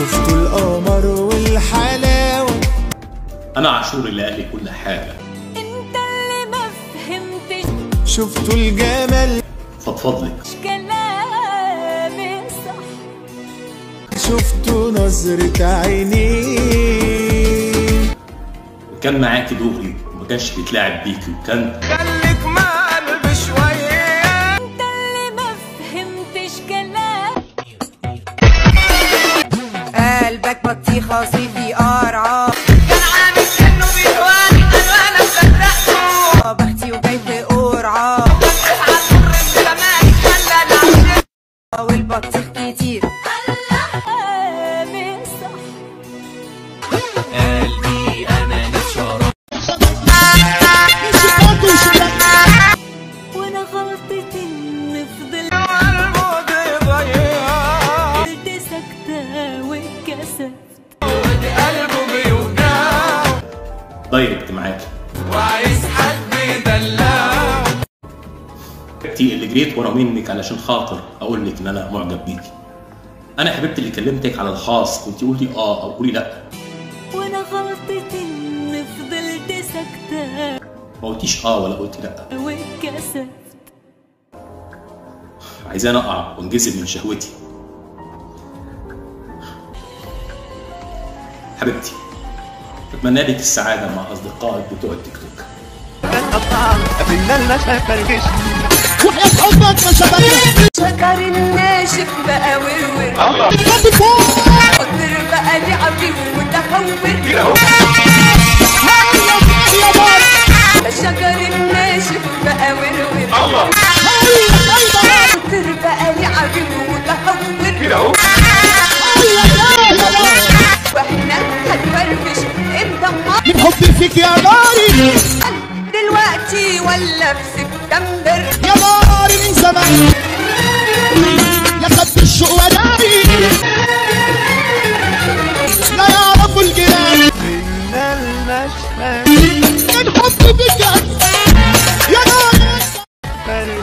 شفتوا القمر والحلاوة انا عاشور اللي قال لي كل حاجه انت اللي ما فهمتش شفتوا الجمال فضفض لك كلامي صح شفتوا نظرة عينيه وكان معاكي دغري وما كانش بيتلاعب بيكي وكان خليك مع قلبي شوية انت اللي ما فهمتش كلامي قلبك بطيخة صيفي قرعة بختي وجاي في قرعة والبطيخ كتير كلامي صح وانا غلطتي اني فضلت فضلت ساكتة واتكسفت دايركت معاكي وعايز حد يدلعه حبيبتي اللي جريت ورا منك علشان خاطر اقول لك ان انا معجب بيكي انا حبيبتي اللي كلمتك على الخاص كنت قولي اه او قولي لا وانا غلطتي اني فضلت ساكتة ما قلتيش اه ولا قلتي لا واتكسفت عايزاني اقع وانجذب من شهوتي حبيبتي اتمنى لك السعاده مع اصدقائك بتوع التيك توك شكر الناشف بقى ورور قدر بقى لعبي وتهور شكر الناشف بقى ورور قدر بقى لعبي وتهور واحنا هنفرفش انت من حبي فيك يا ناري دلوقتي ولا في سبتمبر يا ناري من زمان يا خد الشوق وداري لا يعرفوا الجيران من حبي فيك يا يا ناري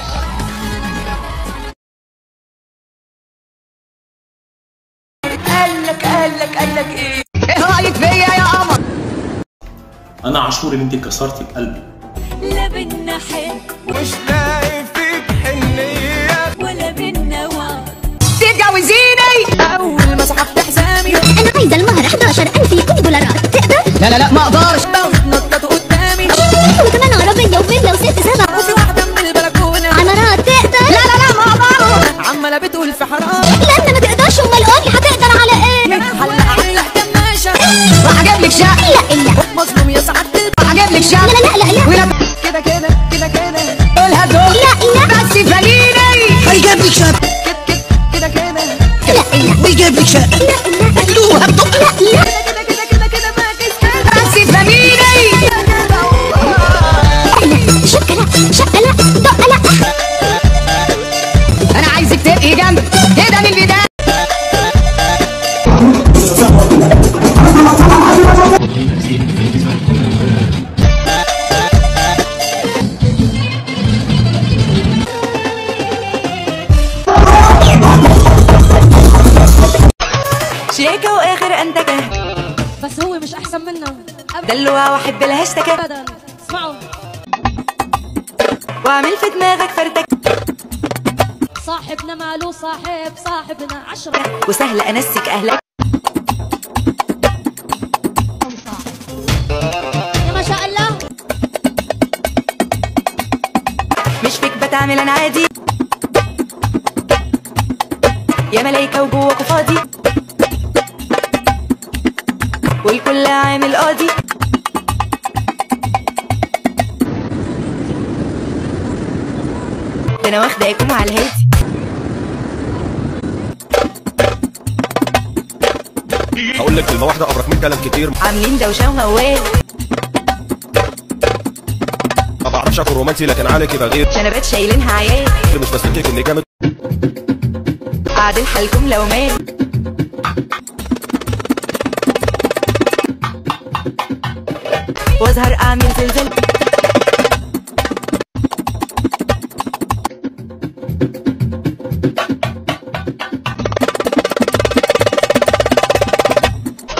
قالك قالك قالك ايه ايه رايك فيا يا قمر انا عاشور اللي انت كسرتي بقلبي لا بينا حب مش لاقي فيك حنية ولا بينا وعد تتجوزيني اول ما سحبت حزامي انا عايزه المهر 11000 يكون دولارات تقدر لا لا لا ما اقدرش بتنطط قدامي وكمان عربيه وفيلا وست سبع وفي واحده من البلكونه عمارات تقدر لا لا لا ما اقدرش عماله بتقول في حرام لا انت ما تقدرش امال قولي هتقدر على ايه حلق عامله كماشه راح اجيب لك شقه لا الا مظلوم يا سعد راح اجيب لك شقه لا لا لا لا لا ولا كده كده كده كده قولها دول لا لا بس فليني هيجيب لك شقه كده كده كده لا الا ويجيب لك شقه لا لا اكلوها بدق لا لا كده كده كده كده فاكس كده بس فليني لا شقه لا شقه لا دق لا انا عايزك تبقي جنبي كده من البدايه شيكة واخر انتكه بس هو مش احسن منا دلوعة واحب الهاشتاج ابدا اسمعوا واعمل في دماغك فردك صاحبنا ماله صاحب صاحبنا عشرة وسهل انسك اهلك يا ما شاء الله مش فيك بتعمل انا عادي يا ملايكة وجواك فاضي والكل عامل قاضي ده انا واخداكم على الهادي هقول لك كلمه واحده ابرك من كلام كتير عاملين دوشة وموال ما بعرفش اكون رومانسي لكن عليكي بغير شنبات شايلينها عيال مش بسلكك اني جامد قاعدين حالكم لو مال واظهر اعمل زلزال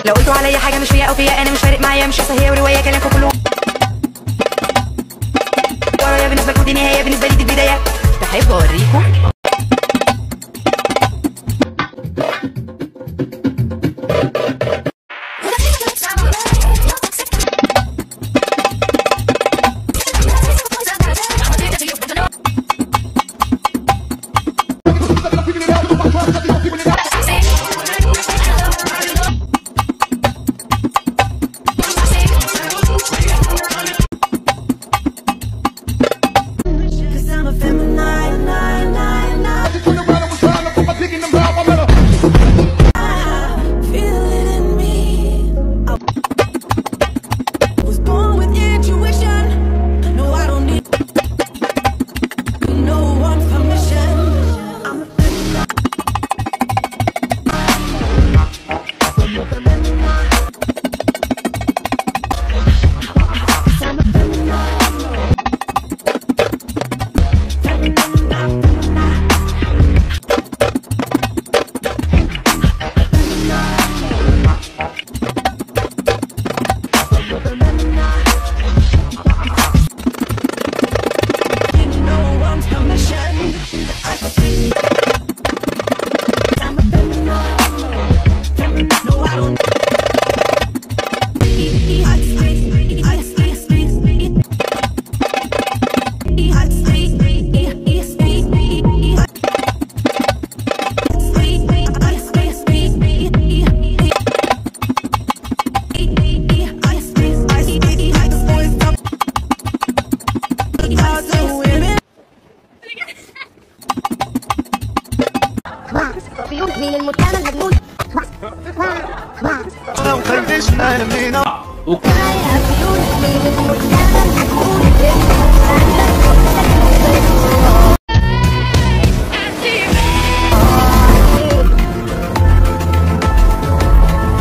لو قلتوا عليا حاجه مش فيا او فيا انا مش فارق معايا مش قصه هي وروايه كلامكم كله ورايا بالنسبه لكم دي نهايه بالنسبه لي دي بدايه تحب اوريكم من المتهم المجنون أوكي. من المتهم المجنون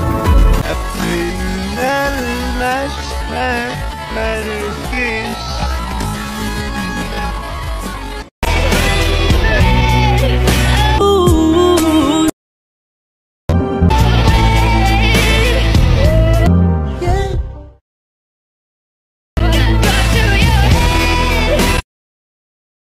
من المشفى مالكيش